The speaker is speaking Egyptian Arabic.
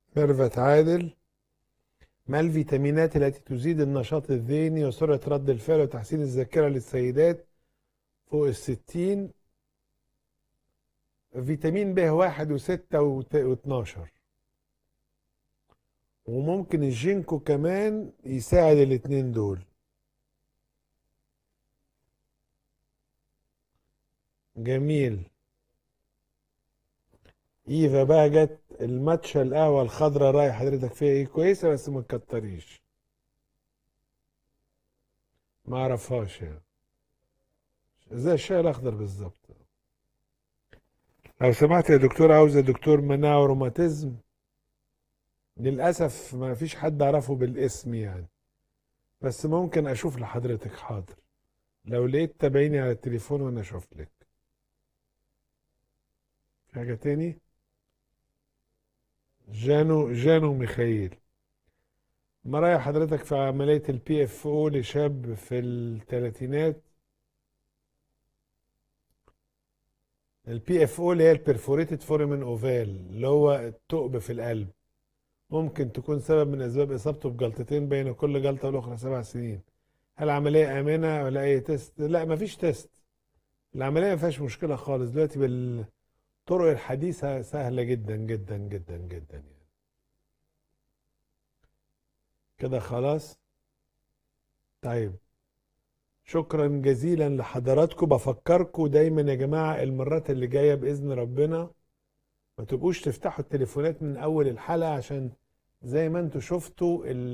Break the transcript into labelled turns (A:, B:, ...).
A: ميرفت عادل ما الفيتامينات التي تزيد النشاط الذهني وسرعة رد الفعل وتحسين الذاكرة للسيدات فوق الستين فيتامين ب واحد وستة وت- واتناشر وممكن الجينكو كمان يساعد الاتنين دول جميل ايفا بقى جت الماتشا القهوة الخضراء راي حضرتك فيها ايه كويسة بس ما تكتريش ما اعرفهاش يعني زي الشاي الاخضر بالظبط لو سمحت يا دكتور عاوزة دكتور مناعة وروماتيزم للأسف ما فيش حد أعرفه بالاسم يعني بس ممكن أشوف لحضرتك حاضر لو لقيت تابعيني على التليفون وأنا أشوف لك في حاجة تاني جانو جانو ميخائيل ما رأي حضرتك في عملية البي اف او لشاب في الثلاثينات البي اف او اللي هي البرفوريتد فورمن اوفال اللي هو الثقب في القلب ممكن تكون سبب من اسباب اصابته بجلطتين بين كل جلطه والاخرى سبع سنين هل العمليه امنه ولا اي تيست لا مفيش تيست العمليه ما فيهاش مشكله خالص دلوقتي بالطرق الحديثه سهله جدا جدا جدا جدا يعني كده خلاص طيب شكرا جزيلا لحضراتكم بفكركم دايما يا جماعه المرات اللي جايه باذن ربنا ما تبقوش تفتحوا التليفونات من اول الحلقه عشان زي ما انتوا شفتوا ال